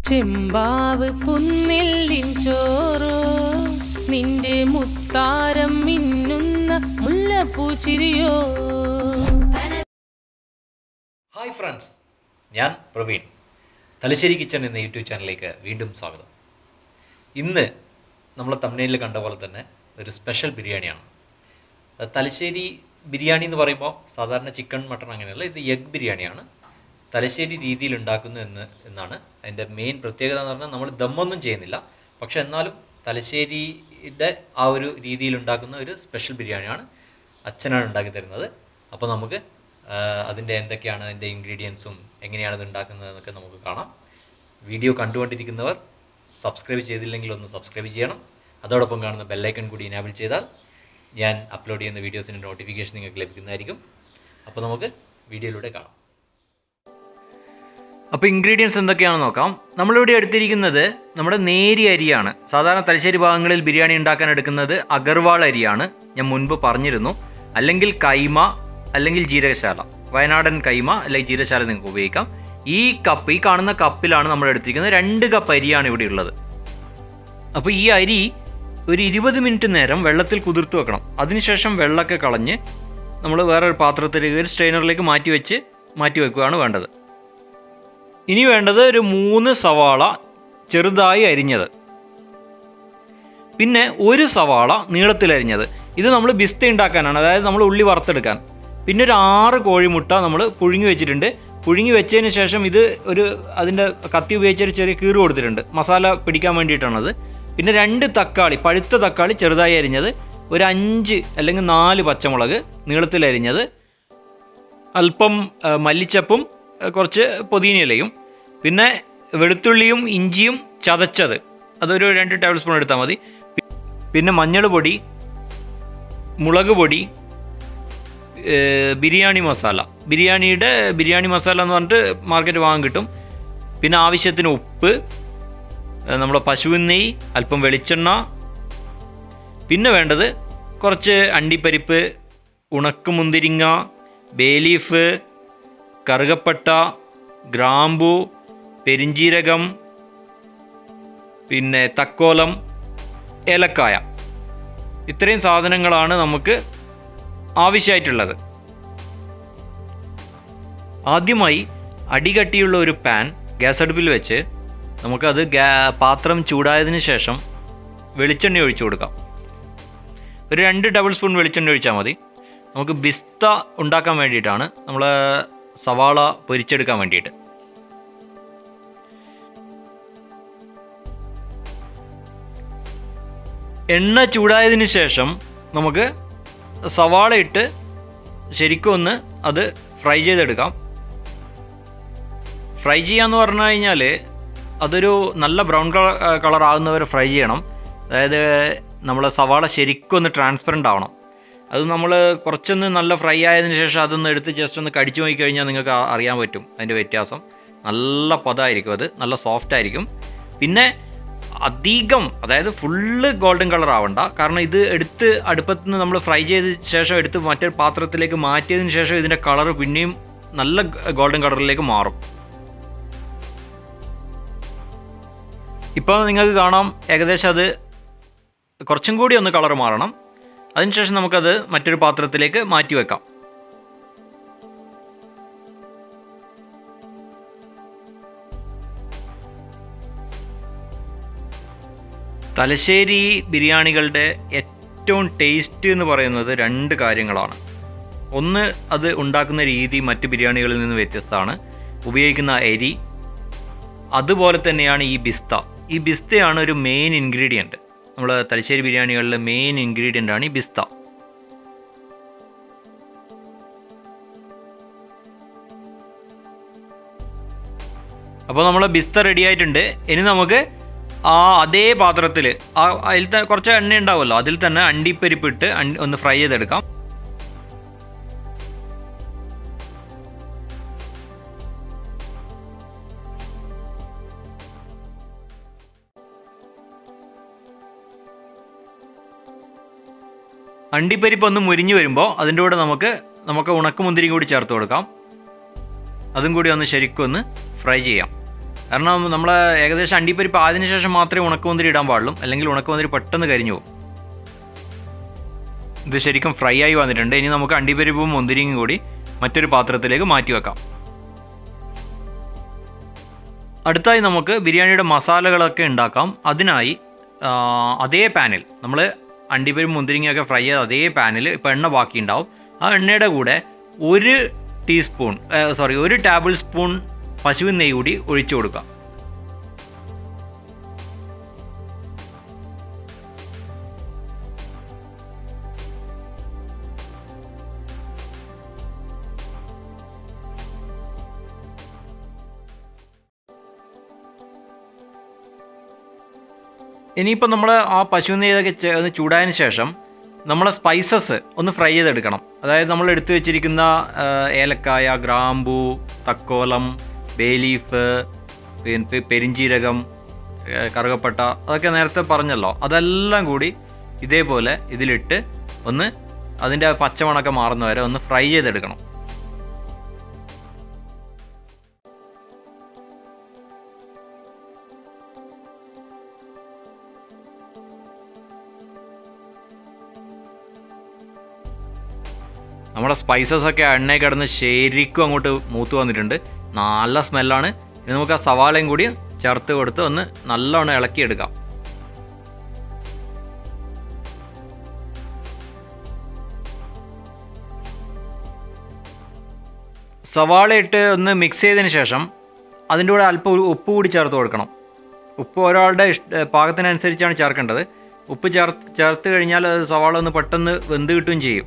ചെമ്പാവ് പുന്നില്ലിൻ ചോറോ നിന്റെ മുത്താരം മിന്നുന്ന മുല്ലപ്പൂച്ചിരിയോ ഹായ് ഫ്രണ്ട്സ് ഞാൻ പ്രവീൺ തലശ്ശേരി കിച്ചൺ എന്ന യൂട്യൂബ് ചാനലിലേക്ക് വീണ്ടും സ്വാഗതം ഇന്ന് നമ്മൾ തമിഴ്നയിൽ കണ്ട പോലെ തന്നെ ഒരു സ്പെഷ്യൽ ബിരിയാണിയാണ് അത് തലശ്ശേരി ബിരിയാണി എന്ന് പറയുമ്പോൾ സാധാരണ ചിക്കൻ മട്ടൺ അങ്ങനെയല്ല ഇത് എഗ് ബിരിയാണിയാണ് തലശ്ശേരി രീതിയിൽ ഉണ്ടാക്കുന്നു എന്ന് എന്നാണ് അതിൻ്റെ മെയിൻ പ്രത്യേകത എന്ന് പറഞ്ഞാൽ നമ്മൾ ദമ്മൊന്നും ചെയ്യുന്നില്ല പക്ഷെ എന്നാലും തലശ്ശേരിയുടെ ആ ഒരു രീതിയിൽ ഉണ്ടാക്കുന്ന ഒരു സ്പെഷ്യൽ ബിരിയാണിയാണ് അച്ഛനാണ് ഉണ്ടാക്കി തരുന്നത് അപ്പോൾ നമുക്ക് ആ, അതിൻ്റെ എന്തൊക്കെയാണ് അതിൻ്റെ ഇൻഗ്രീഡിയൻസും എങ്ങനെയാണ് ഇത് ഉണ്ടാക്കുന്നത് എന്നൊക്കെ നമുക്ക് കാണാം വീഡിയോ കണ്ടുകൊണ്ടിരിക്കുന്നവർ സബ്സ്ക്രൈബ് ചെയ്തില്ലെങ്കിൽ ഒന്ന് സബ്സ്ക്രൈബ് ചെയ്യണം അതോടൊപ്പം കാണുന്ന ബെല്ലൈക്കൺ കൂടി ഇനാബിൾ ചെയ്താൽ ഞാൻ അപ്ലോഡ് ചെയ്യുന്ന വീഡിയോസിൻ്റെ നോട്ടിഫിക്കേഷൻ നിങ്ങൾക്ക് ലഭിക്കുന്നതായിരിക്കും അപ്പോൾ നമുക്ക് വീഡിയോയിലൂടെ കാണാം അപ്പോൾ ഇൻഗ്രീഡിയൻസ് എന്തൊക്കെയാണെന്ന് നോക്കാം നമ്മളിവിടെ എടുത്തിരിക്കുന്നത് നമ്മുടെ നേരിയ അരിയാണ് സാധാരണ തലശ്ശേരി ഭാഗങ്ങളിൽ ബിരിയാണി ഉണ്ടാക്കാൻ എടുക്കുന്നത് അഗർവാൾ അരിയാണ് ഞാൻ മുൻപ് പറഞ്ഞിരുന്നു അല്ലെങ്കിൽ കൈമ അല്ലെങ്കിൽ ജീരകശാല വയനാടൻ കൈമ അല്ലെങ്കിൽ ജീരകശാല നിങ്ങൾക്ക് ഉപയോഗിക്കാം ഈ കപ്പ് ഈ കാണുന്ന കപ്പിലാണ് നമ്മൾ എടുത്തിരിക്കുന്നത് രണ്ട് കപ്പ് അരിയാണ് ഇവിടെ ഉള്ളത് അപ്പോൾ ഈ അരി ഒരു ഇരുപത് മിനിറ്റ് നേരം വെള്ളത്തിൽ കുതിർത്ത് വെക്കണം അതിനുശേഷം വെള്ളമൊക്കെ കളഞ്ഞ് നമ്മൾ വേറൊരു പാത്രത്തിലേക്ക് ഒരു സ്ട്രെയിനറിലേക്ക് മാറ്റി വെച്ച് മാറ്റി വെക്കുകയാണ് വേണ്ടത് ഇനി വേണ്ടത് ഒരു മൂന്ന് സവാള ചെറുതായി അരിഞ്ഞത് പിന്നെ ഒരു സവാള നീളത്തിലരിഞ്ഞത് ഇത് നമ്മൾ ബിസ്ത ഉണ്ടാക്കാനാണ് അതായത് നമ്മൾ ഉള്ളി വറുത്തെടുക്കാൻ പിന്നെ ഒരു ആറ് കോഴിമുട്ട നമ്മൾ പുഴുങ്ങി വെച്ചിട്ടുണ്ട് പുഴുങ്ങി വെച്ചതിന് ശേഷം ഇത് ഒരു അതിൻ്റെ കത്തി ഉപയോഗിച്ച് ഒരു ചെറിയ കീറ് കൊടുത്തിട്ടുണ്ട് മസാല പിടിക്കാൻ വേണ്ടിയിട്ടാണത് പിന്നെ രണ്ട് തക്കാളി പഴുത്ത തക്കാളി ചെറുതായി അരിഞ്ഞത് ഒരു അഞ്ച് അല്ലെങ്കിൽ നാല് പച്ചമുളക് നീളത്തിലരിഞ്ഞത് അല്പം ആ, മല്ലിച്ചപ്പും ആ, കുറച്ച് പുതിനയിലയും പിന്നെ വെളുത്തുള്ളിയും ഇഞ്ചിയും ചതച്ചത് അതൊരു രണ്ട് ടേബിൾ സ്പൂൺ എടുത്താൽ മതി പി- പിന്നെ മഞ്ഞൾ പൊടി മുളക് പൊടി ഏ, ബിരിയാണി മസാല ബിരിയാണിയുടെ ബിരിയാണി മസാല എന്ന് പറഞ്ഞിട്ട് മാർക്കറ്റ് വാങ്ങാൻ കിട്ടും പിന്നെ ആവശ്യത്തിന് ഉപ്പ് ഏ, നമ്മുടെ പശുവിൻ നെയ്യ് അല്പം വെളിച്ചെണ്ണ പിന്നെ വേണ്ടത് കുറച്ച് അണ്ടിപ്പരിപ്പ് ഉണക്കമുന്തിരിങ്ങ ബേലീഫ് കറുകപ്പട്ട ഗ്രാമ്പു പെരിഞ്ചീരകം പിന്നെ തക്കോലം ഏലക്കായ ഇത്രയും സാധനങ്ങളാണ് നമുക്ക് ആവശ്യമായിട്ടുള്ളത് ആദ്യമായി അടികട്ടിയുള്ള ഒരു പാൻ ഗ്യാസ് അടുപ്പിൽ വെച്ച് നമുക്കത് ഗ്യാ പാത്രം ചൂടായതിന് ശേഷം വെളിച്ചെണ്ണ ഒഴിച്ചു കൊടുക്കാം ഒരു രണ്ട് ടേബിൾ സ്പൂൺ വെളിച്ചെണ്ണ ഒഴിച്ചാൽ മതി നമുക്ക് ബിസ്ത ഉണ്ടാക്കാൻ വേണ്ടിയിട്ടാണ് നമ്മൾ സവാള പൊരിച്ചെടുക്കാൻ വേണ്ടിയിട്ട് എണ്ണ ചൂടായതിന് ശേഷം നമുക്ക് സവാള ഇട്ട് ശരിക്കും ഒന്ന് അത് ഫ്രൈ ചെയ്തെടുക്കാം ഫ്രൈ ചെയ്യാന്ന് പറഞ്ഞു കഴിഞ്ഞാൽ അതൊരു നല്ല ബ്രൗൺ കളർ കളർ ആകുന്നവരെ ഫ്രൈ ചെയ്യണം അതായത് നമ്മളെ സവാള ശരിക്കും ഒന്ന് ട്രാൻസ്പെറൻ്റ് ആവണം അത് നമ്മൾ കുറച്ചൊന്ന് നല്ല ഫ്രൈ ആയതിനു ശേഷം അതൊന്ന് എടുത്ത് ജസ്റ്റ് ഒന്ന് കടിച്ചു നോക്കി കഴിഞ്ഞാൽ നിങ്ങൾക്ക് ആ- അറിയാൻ പറ്റും അതിൻ്റെ വ്യത്യാസം നല്ല പദമായിരിക്കും അത് നല്ല സോഫ്റ്റ് ആയിരിക്കും പിന്നെ അധികം അതായത് ഫുള്ള് ഗോൾഡൻ കളർ ആവണ്ട കാരണം ഇത് എടുത്ത് അടുപ്പത്ത് നിന്ന് നമ്മൾ ഫ്രൈ ചെയ്ത ശേഷം എടുത്ത് മറ്റൊരു പാത്രത്തിലേക്ക് മാറ്റിയതിന് ശേഷം ഇതിൻ്റെ കളർ പിന്നെയും നല്ല ഗോൾഡൻ കളറിലേക്ക് മാറും ഇപ്പോൾ നിങ്ങൾക്ക് കാണാം ഏകദേശം അത് കുറച്ചും കൂടി ഒന്ന് കളർ മാറണം അതിനുശേഷം നമുക്കത് മറ്റൊരു പാത്രത്തിലേക്ക് മാറ്റി വെക്കാം തലശ്ശേരി ബിരിയാണികളുടെ ഏറ്റവും ടേസ്റ്റ് എന്ന് പറയുന്നത് രണ്ട് കാര്യങ്ങളാണ് ഒന്ന് അത് ഉണ്ടാക്കുന്ന രീതി മറ്റ് ബിരിയാണികളിൽ നിന്ന് വ്യത്യസ്തമാണ് ഉപയോഗിക്കുന്ന അരി അതുപോലെ തന്നെയാണ് ഈ ബിസ്ത ഈ ബിസ്തയാണ് ഒരു മെയിൻ ഇൻഗ്രീഡിയൻറ്റ് നമ്മൾ തലശ്ശേരി ബിരിയാണികളിലെ മെയിൻ ഇൻഗ്രീഡിയൻ്റ് ആണ് ഈ ബിസ്ത അപ്പോൾ നമ്മൾ ബിസ്ത റെഡി ആയിട്ടുണ്ട് ഇനി നമുക്ക് ആ അതേ പാത്രത്തിൽ ആ അതിൽ തന്നെ കുറച്ച് എണ്ണ ഉണ്ടാവുമല്ലോ അതിൽ തന്നെ അണ്ടിപ്പരിപ്പിട്ട് അണ്ടി ഒന്ന് ഫ്രൈ ചെയ്തെടുക്കാം അണ്ടിപ്പരിപ്പ് ഒന്ന് മുരിഞ്ഞു വരുമ്പോൾ അതിൻ്റെ കൂടെ നമുക്ക് നമുക്ക് ഉണക്കമുന്തിരി കൂടി ചേർത്ത് കൊടുക്കാം അതും കൂടി ഒന്ന് ശരിക്കും ഒന്ന് ഫ്രൈ ചെയ്യാം കാരണം നമ്മൾ ഏകദേശം അണ്ടിപ്പരിപ്പ് ആയതിനു ശേഷം മാത്രമേ ഉണക്കമുന്തിരി ഇടാൻ പാടുള്ളൂ അല്ലെങ്കിൽ ഉണക്കമുന്തിരി പെട്ടെന്ന് കരിഞ്ഞു പോകും ഇത് ശരിക്കും ഫ്രൈ ആയി വന്നിട്ടുണ്ട് ഇനി നമുക്ക് അണ്ടിപ്പരിപ്പും മുന്തിരിയും കൂടി മറ്റൊരു പാത്രത്തിലേക്ക് മാറ്റി വെക്കാം അടുത്തായി നമുക്ക് ബിരിയാണിയുടെ മസാലകളൊക്കെ ഉണ്ടാക്കാം അതിനായി ആ, അതേ പാനിൽ നമ്മൾ അണ്ടിപ്പരിപ്പ് മുന്തിരിങ്ങയൊക്കെ ഫ്രൈ ചെയ്ത അതേ പാനിൽ ഇപ്പോൾ എണ്ണ ബാക്കി ഉണ്ടാവും ആ എണ്ണയുടെ കൂടെ ഒരു ടീസ്പൂൺ സോറി ഒരു ടേബിൾ സ്പൂൺ പശുവിൻ നെയ്യ് കൂടി ഒഴിച്ചു കൊടുക്കുക ഇനിയിപ്പോൾ നമ്മൾ ആ പശുവിൻ നെയ്യൊക്കെ ചെ- ഒന്ന് ചൂടായതിന് ശേഷം നമ്മളെ സ്പൈസസ് ഒന്ന് ഫ്രൈ ചെയ്തെടുക്കണം അതായത് നമ്മൾ എടുത്തു വെച്ചിരിക്കുന്ന ആ, ഏലക്കായ ഗ്രാമ്പൂ തക്കോലം ബേ ലീഫ് പിന്നെ പെരിഞ്ചീരകം ഏ, കറുകപ്പട്ട അതൊക്കെ നേരത്തെ പറഞ്ഞല്ലോ അതെല്ലാം കൂടി ഇതേപോലെ ഇതിലിട്ട് ഒന്ന് അതിൻ്റെ പച്ചമണക്കം മാറുന്ന വരെ ഒന്ന് ഫ്രൈ ചെയ്തെടുക്കണം നമ്മുടെ സ്പൈസസ് ഒക്കെ എണ്ണയിൽ കിടന്ന് ശരിക്കും അങ്ങോട്ട് മൂത്ത് വന്നിട്ടുണ്ട് നല്ല സ്മെല്ലാണ് ഇനി നമുക്ക് ആ സവാളയും കൂടി ചേർത്ത് കൊടുത്ത് ഒന്ന് നല്ലോണം ഇളക്കിയെടുക്കാം സവാള ഇട്ട് ഒന്ന് മിക്സ് ചെയ്തതിന് ശേഷം അതിൻ്റെ കൂടെ അല്പം ഒരു ഉപ്പ് കൂടി ചേർത്ത് കൊടുക്കണം ഉപ്പ് ഒരാളുടെ ഇഷ്ട പാകത്തിനനുസരിച്ചാണ് ചേർക്കേണ്ടത് ഉപ്പ് ചേർത്ത് ചേർത്ത് കഴിഞ്ഞാൽ അത് സവാള ഒന്ന് പെട്ടെന്ന് വെന്ത് കിട്ടുകയും ചെയ്യും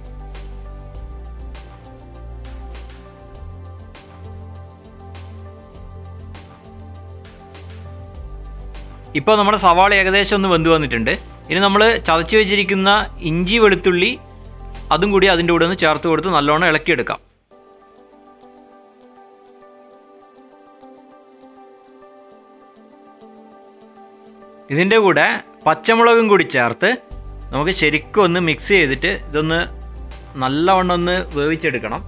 ഇപ്പോൾ നമ്മുടെ സവാള ഏകദേശം ഒന്ന് വെന്ത് വന്നിട്ടുണ്ട് ഇനി നമ്മൾ ചതച്ച് വെച്ചിരിക്കുന്ന ഇഞ്ചി വെളുത്തുള്ളി അതും കൂടി അതിൻ്റെ കൂടെ ഒന്ന് ചേർത്ത് കൊടുത്ത് നല്ലോണം ഇളക്കിയെടുക്കാം ഇതിൻ്റെ കൂടെ പച്ചമുളകും കൂടി ചേർത്ത് നമുക്ക് ശരിക്കും ഒന്ന് മിക്സ് ചെയ്തിട്ട് ഇതൊന്ന് നല്ലവണ്ണം ഒന്ന് വേവിച്ചെടുക്കണം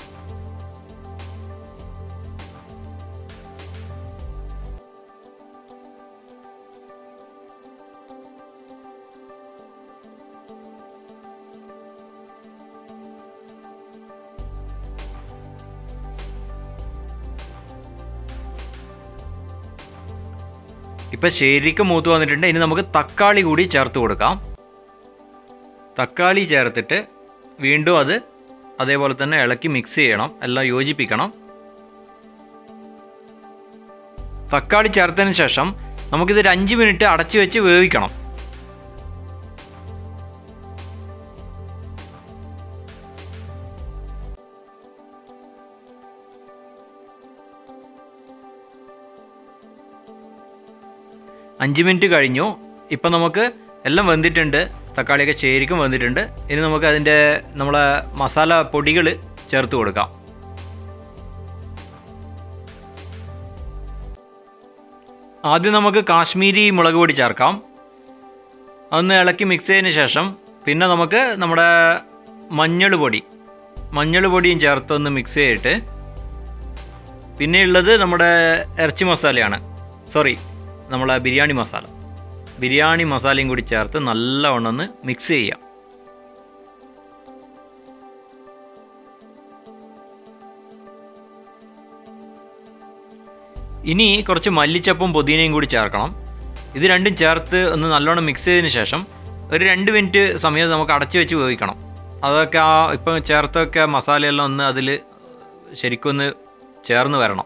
ഇപ്പം ശരിക്കും മൂത്ത് വന്നിട്ടുണ്ട് ഇനി നമുക്ക് തക്കാളി കൂടി ചേർത്ത് കൊടുക്കാം തക്കാളി ചേർത്തിട്ട് വീണ്ടും അത് അതേപോലെ തന്നെ ഇളക്കി മിക്സ് ചെയ്യണം എല്ലാം യോജിപ്പിക്കണം തക്കാളി ചേർത്തതിന് ശേഷം നമുക്കിത് ഒരു അഞ്ച് മിനിറ്റ് അടച്ചു വെച്ച് വേവിക്കണം അഞ്ച് മിനിറ്റ് കഴിഞ്ഞു ഇപ്പം നമുക്ക് എല്ലാം വെന്തിട്ടുണ്ട് തക്കാളിയൊക്കെ ശരിക്കും വെന്തിട്ടുണ്ട് ഇനി നമുക്ക് അതിൻ്റെ നമ്മളെ മസാല പൊടികൾ ചേർത്ത് കൊടുക്കാം ആദ്യം നമുക്ക് കാശ്മീരി മുളക് പൊടി ചേർക്കാം അതൊന്ന് ഇളക്കി മിക്സ് ചെയ്തതിന് ശേഷം പിന്നെ നമുക്ക് നമ്മുടെ മഞ്ഞൾ പൊടി മഞ്ഞൾ പൊടിയും ചേർത്ത് ഒന്ന് മിക്സ് ചെയ്തിട്ട് പിന്നെ ഉള്ളത് നമ്മുടെ ഇറച്ചി മസാലയാണ് സോറി നമ്മളെ ബിരിയാണി മസാല ബിരിയാണി മസാലയും കൂടി ചേർത്ത് നല്ലവണ്ണം ഒന്ന് മിക്സ് ചെയ്യാം ഇനി കുറച്ച് മല്ലിച്ചപ്പും പുതിനയും കൂടി ചേർക്കണം ഇത് രണ്ടും ചേർത്ത് ഒന്ന് നല്ലോണം മിക്സ് ചെയ്തതിന് ശേഷം ഒരു രണ്ട് മിനിറ്റ് സമയം നമുക്ക് അടച്ചു വെച്ച് വേവിക്കണം അതൊക്കെ ആ ഇപ്പം ചേർത്തൊക്കെ മസാലയെല്ലാം ഒന്ന് അതിൽ ശരിക്കും ഒന്ന് ചേർന്ന് വരണം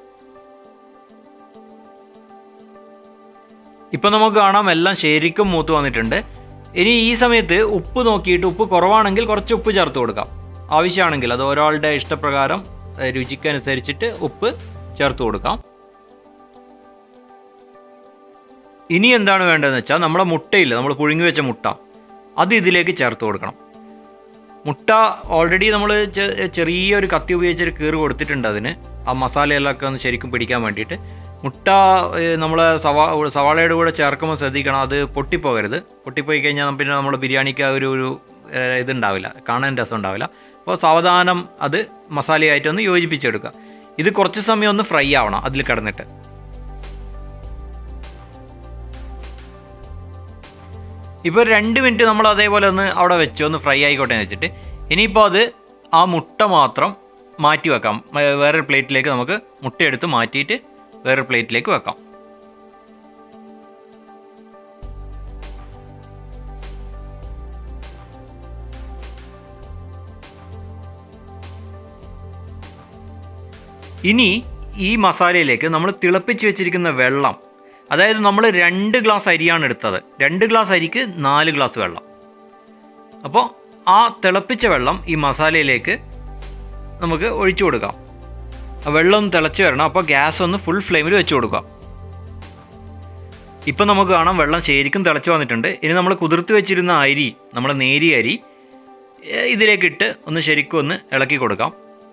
ഇപ്പം നമുക്ക് കാണാം എല്ലാം ശരിക്കും മൂത്ത് വന്നിട്ടുണ്ട് ഇനി ഈ സമയത്ത് ഉപ്പ് നോക്കിയിട്ട് ഉപ്പ് കുറവാണെങ്കിൽ കുറച്ച് ഉപ്പ് ചേർത്ത് കൊടുക്കാം ആവശ്യമാണെങ്കിൽ അത് ഒരാളുടെ ഇഷ്ടപ്രകാരം ഏഹ്, രുചിക്കനുസരിച്ചിട്ട് ഉപ്പ് ചേർത്ത് കൊടുക്കാം ഇനി എന്താണ് വേണ്ടതെന്ന് വെച്ചാൽ നമ്മുടെ മുട്ടയില്ല നമ്മൾ പുഴുങ്ങി വെച്ച മുട്ട അത് ഇതിലേക്ക് ചേർത്ത് കൊടുക്കണം മുട്ട ഓൾറെഡി നമ്മൾ ചെറിയൊരു കത്തി ഉപയോഗിച്ചൊരു കീറ് കൊടുത്തിട്ടുണ്ട് അതിന് ആ മസാലയെല്ലാം ഒക്കെ ഒന്ന് ശരിക്കും പിടിക്കാൻ വേണ്ടിയിട്ട് മുട്ട നമ്മൾ സവാ സവാളയുടെ കൂടെ ചേർക്കുമ്പോൾ ശ്രദ്ധിക്കണം അത് പൊട്ടിപ്പോകരുത് പൊട്ടിപ്പോയി കഴിഞ്ഞാൽ പിന്നെ നമ്മൾ ബിരിയാണിക്ക് ആ ഒരു ഒരു ഏഹ്, ഇതുണ്ടാവില്ല കാണാൻ രസം ഉണ്ടാവില്ല അപ്പോൾ സാവധാനം അത് മസാലയായിട്ടൊന്ന് യോജിപ്പിച്ചെടുക്കുക ഇത് കുറച്ച് സമയം ഒന്ന് ഫ്രൈ ആവണം അതിൽ കിടന്നിട്ട് ഇപ്പോൾ രണ്ട് മിനിറ്റ് നമ്മൾ അതേപോലെ ഒന്ന് അവിടെ വെച്ച് ഒന്ന് ഫ്രൈ ആയിക്കോട്ടെ എന്ന് വെച്ചിട്ട് ഇനിയിപ്പോൾ അത് ആ മുട്ട മാത്രം മാറ്റി വെക്കാം വേ- വേറൊരു പ്ലേറ്റിലേക്ക് നമുക്ക് മുട്ടയെടുത്ത് മാറ്റിയിട്ട് വേറൊരു പ്ലേറ്റിലേക്ക് വെക്കാം ഇനി ഈ മസാലയിലേക്ക് നമ്മൾ തിളപ്പിച്ച് വെച്ചിരിക്കുന്ന വെള്ളം അതായത് നമ്മൾ രണ്ട് ഗ്ലാസ് അരിയാണ് എടുത്തത് രണ്ട് ഗ്ലാസ് അരിക്ക് നാല് ഗ്ലാസ് വെള്ളം അപ്പോൾ ആ തിളപ്പിച്ച വെള്ളം ഈ മസാലയിലേക്ക് നമുക്ക് ഒഴിച്ചു കൊടുക്കാം ആ വെള്ളം തിളച്ച് വരണം അപ്പോൾ ഗ്യാസ് ഒന്ന് ഫുൾ ഫ്ലെയിമിൽ വെച്ച് കൊടുക്കാം ഇപ്പം നമുക്ക് കാണാം വെള്ളം ശരിക്കും തിളച്ച് വന്നിട്ടുണ്ട് ഇനി നമ്മൾ കുതിർത്ത് വെച്ചിരുന്ന അരി നമ്മൾ നേരിയ അരി ഏ, ഇതിലേക്കിട്ട് ഒന്ന് ശരിക്കും ഒന്ന് ഇളക്കി കൊടുക്കാം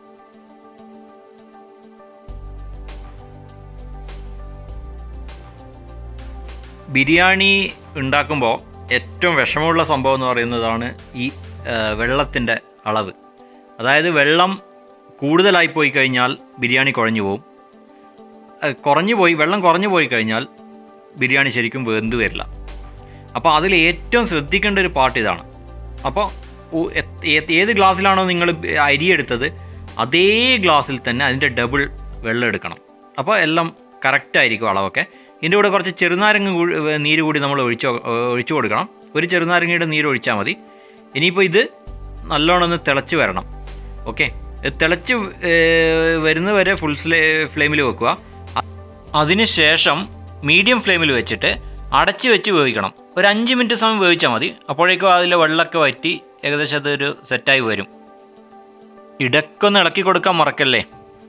ബിരിയാണി ഉണ്ടാക്കുമ്പോൾ ഏറ്റവും വിഷമമുള്ള സംഭവം എന്ന് പറയുന്നതാണ് ഈ വെള്ളത്തിൻ്റെ അളവ് അതായത് വെള്ളം കൂടുതലായി പോയി കഴിഞ്ഞാൽ ബിരിയാണി കുഴഞ്ഞു പോകും ഏ, കുറഞ്ഞു പോയി വെള്ളം കുറഞ്ഞു പോയി കഴിഞ്ഞാൽ ബിരിയാണി ശരിക്കും വെന്ത് വരില്ല അപ്പോൾ അതിൽ ഏറ്റവും ശ്രദ്ധിക്കേണ്ട ഒരു പാർട്ട് ഇതാണ് അപ്പോൾ ഉ- എ- ഏ- ഏത് ഗ്ലാസ്സിലാണോ നിങ്ങൾ അരി എടുത്തത് അതേ ഗ്ലാസ്സിൽ തന്നെ അതിൻ്റെ ഡബിൾ വെള്ളം എടുക്കണം അപ്പോൾ എല്ലാം കറക്റ്റ് ആയിരിക്കും അളവൊക്കെ ഇതിൻ്റെ കൂടെ കുറച്ച് ചെറുനാരങ്ങ കൂ- ഏ, നീര് കൂടി നമ്മൾ ഒഴിച്ച് ഒഴിച്ചു കൊടുക്കണം ഒരു ചെറുനാരങ്ങയുടെ നീര് ഒഴിച്ചാൽ മതി ഇനിയിപ്പോൾ ഇത് നല്ലോണം ഒന്ന് തിളച്ച് വരണം ഓക്കെ തിളച്ച് ഏ, വരുന്നത് വരെ ഫുൾ ഫ്ലെയിമിൽ വെക്കുക അ- അതിനുശേഷം മീഡിയം ഫ്ലെയിമിൽ വെച്ചിട്ട് അടച്ച് വെച്ച് വേവിക്കണം ഒരു അഞ്ച് മിനിറ്റ് സമയം വേവിച്ചാൽ മതി അപ്പോഴേക്കും അതിലെ വെള്ളമൊക്കെ വറ്റി ഏകദേശം അതൊരു സെറ്റായി വരും ഇടയ്ക്കൊന്ന് ഇളക്കി കൊടുക്കാൻ മറക്കല്ലേ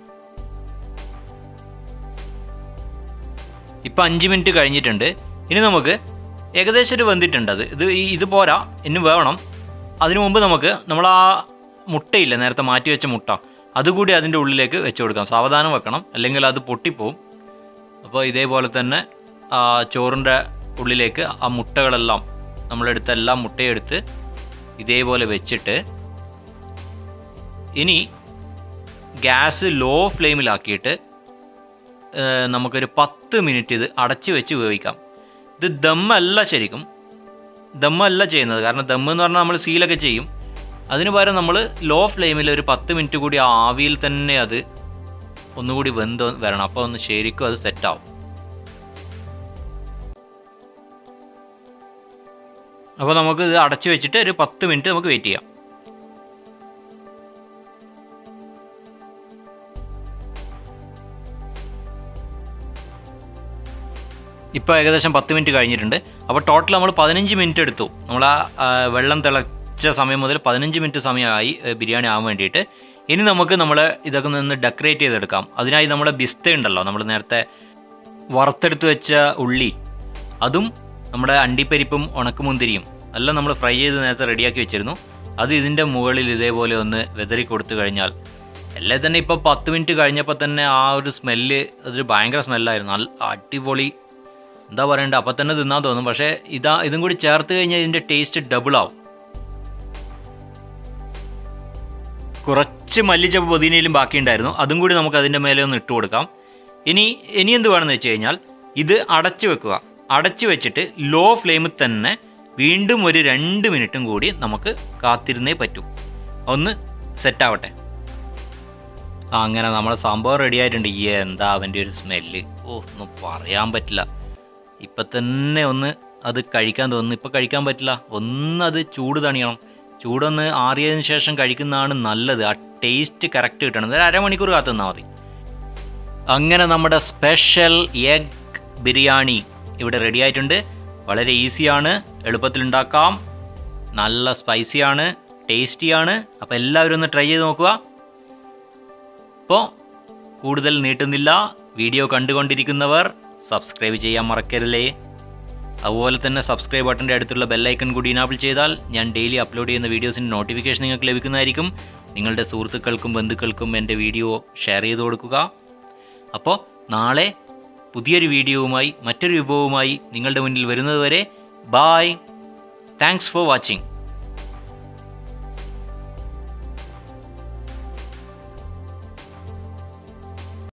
ഇപ്പം അഞ്ച് മിനിറ്റ് കഴിഞ്ഞിട്ടുണ്ട് ഇനി നമുക്ക് ഏകദേശം ഒരു വെന്തിട്ടുണ്ട് അത് ഇത് ഈ- ഇത് പോരാ ഇനി വേവണം അതിനു മുമ്പ് നമുക്ക് നമ്മൾ ആ മുട്ടയില്ല നേരത്തെ മാറ്റി വെച്ച മുട്ട അതുകൂടി അതിൻ്റെ ഉള്ളിലേക്ക് വെച്ച് കൊടുക്കാം സാവധാനം വെക്കണം അല്ലെങ്കിൽ അത് പൊട്ടിപ്പോവും അപ്പോൾ ഇതേപോലെ തന്നെ ആ ചോറിൻ്റെ ഉള്ളിലേക്ക് ആ മുട്ടകളെല്ലാം നമ്മളെടുത്ത എല്ലാ മുട്ടയെടുത്ത് ഇതേപോലെ വെച്ചിട്ട് ഇനി ഗ്യാസ് ലോ ഫ്ലെയിമിലാക്കിയിട്ട് ഏഹ്, നമുക്കൊരു പത്ത് മിനിറ്റ് ഇത് അടച്ച് വെച്ച് വേവിക്കാം ഇത് ദമ്മല്ല ശരിക്കും ദമ്മല്ല ചെയ്യുന്നത് കാരണം ദമ്മ് എന്ന് പറഞ്ഞാൽ നമ്മൾ സീലൊക്കെ ചെയ്യും അതിന് പകരം നമ്മൾ ലോ ഫ്ലെയിമിൽ ഒരു പത്ത് മിനിറ്റ് കൂടി ആ ആവിയിൽ തന്നെ അത് ഒന്നുകൂടി വെന്ത് വരണം അപ്പോൾ ഒന്ന് ശരിക്കും അത് സെറ്റാവും അപ്പോൾ നമുക്ക് ഇത് അടച്ച് വെച്ചിട്ട് ഒരു പത്ത് മിനിറ്റ് നമുക്ക് വെയിറ്റ് ചെയ്യാം ഇപ്പോൾ ഏകദേശം പത്ത് മിനിറ്റ് കഴിഞ്ഞിട്ടുണ്ട് അപ്പോൾ ടോട്ടൽ നമ്മൾ പതിനഞ്ച് മിനിറ്റ് എടുത്തു നമ്മൾ ആ ആ, വെള്ളം തിളച്ച സമയം മുതൽ പതിനഞ്ച് മിനിറ്റ് സമയമായി ഏ, ബിരിയാണി ആവാൻ വേണ്ടിയിട്ട് ഇനി നമുക്ക് നമ്മൾ ഇതൊക്കെ നിന്ന് ഡെക്കറേറ്റ് ചെയ്തെടുക്കാം അതിനായി നമ്മുടെ ബിസ്ത ഉണ്ടല്ലോ നമ്മൾ നേരത്തെ വറുത്തെടുത്ത് വെച്ച ഉള്ളി അതും നമ്മുടെ അണ്ടിപ്പരിപ്പും ഉണക്കമുന്തിരിയും എല്ലാം നമ്മൾ ഫ്രൈ ചെയ്ത് നേരത്തെ റെഡിയാക്കി വെച്ചിരുന്നു അത് ഇതിൻ്റെ മുകളിൽ ഇതേപോലെ ഒന്ന് വെതറി കൊടുത്തു കഴിഞ്ഞാൽ എല്ലാം തന്നെ ഇപ്പോൾ പത്ത് മിനിറ്റ് കഴിഞ്ഞപ്പോൾ തന്നെ ആ ഒരു സ്മെല്ല് അതൊരു ഭയങ്കര സ്മെല്ലായിരുന്നു നല്ല അടിപൊളി എന്താ പറയണ്ടേ അപ്പം തന്നെ തിന്നാൻ തോന്നും പക്ഷേ ഇതാ ഇതും കൂടി ചേർത്ത് കഴിഞ്ഞാൽ ഇതിൻ്റെ ടേസ്റ്റ് ഡബിൾ ആവും കുറച്ച് മല്ലിച്ചപ്പ് പുതിനയിലും ബാക്കിയുണ്ടായിരുന്നു അതും കൂടി നമുക്ക് അതിൻ്റെ മേലെ ഒന്ന് ഇട്ട് കൊടുക്കാം ഇനി ഇനി എന്ത് വേണമെന്ന് വെച്ച് കഴിഞ്ഞാൽ ഇത് അടച്ചു വെക്കുക അടച്ചു വെച്ചിട്ട് ലോ ഫ്ലെയിമിൽ തന്നെ വീണ്ടും ഒരു രണ്ട് മിനിറ്റും കൂടി നമുക്ക് കാത്തിരുന്നേ പറ്റൂ ഒന്ന് സെറ്റാവട്ടെ ആ അങ്ങനെ നമ്മുടെ സംഭവം റെഡി ആയിട്ടുണ്ട് ഈ എന്താ അവൻ്റെ ഒരു സ്മെല്ല് ഓ ഒന്നും പറയാൻ പറ്റില്ല ഇപ്പം തന്നെ ഒന്ന് അത് കഴിക്കാൻ തോന്നുന്നു ഇപ്പം കഴിക്കാൻ പറ്റില്ല ഒന്ന് അത് ചൂട് തണിയണം ചൂടൊന്ന് ആറിയതിന് ശേഷം കഴിക്കുന്നതാണ് നല്ലത് ആ ടേസ്റ്റ് കറക്റ്റ് കിട്ടണം ഒരു അരമണിക്കൂർ കാത്തു നിന്നാൽ മതി അങ്ങനെ നമ്മുടെ സ്പെഷ്യൽ എഗ് ബിരിയാണി ഇവിടെ റെഡി ആയിട്ടുണ്ട് വളരെ ഈസിയാണ് എളുപ്പത്തിൽ ഉണ്ടാക്കാം നല്ല സ്പൈസിയാണ് ടേസ്റ്റിയാണ് അപ്പോൾ എല്ലാവരും ഒന്ന് ട്രൈ ചെയ്ത് നോക്കുക അപ്പോൾ കൂടുതൽ നീട്ടുന്നില്ല വീഡിയോ കണ്ടുകൊണ്ടിരിക്കുന്നവർ സബ്സ്ക്രൈബ് ചെയ്യാൻ മറക്കരുതേ അതുപോലെ തന്നെ സബ്സ്ക്രൈബ് ബട്ടൻ്റെ അടുത്തുള്ള ബെല്ലൈക്കൺ കൂടി ഇനാബിൾ ചെയ്താൽ ഞാൻ ഡെയിലി അപ്ലോഡ് ചെയ്യുന്ന വീഡിയോസിൻ്റെ നോട്ടിഫിക്കേഷൻ നിങ്ങൾക്ക് ലഭിക്കുന്നതായിരിക്കും നിങ്ങളുടെ സുഹൃത്തുക്കൾക്കും ബന്ധുക്കൾക്കും എൻ്റെ വീഡിയോ ഷെയർ ചെയ്ത് കൊടുക്കുക അപ്പോൾ നാളെ പുതിയൊരു വീഡിയോവുമായി മറ്റൊരു വിഭവവുമായി നിങ്ങളുടെ മുന്നിൽ വരുന്നതുവരെ ബായ് താങ്ക്സ് ഫോർ വാച്ചിങ്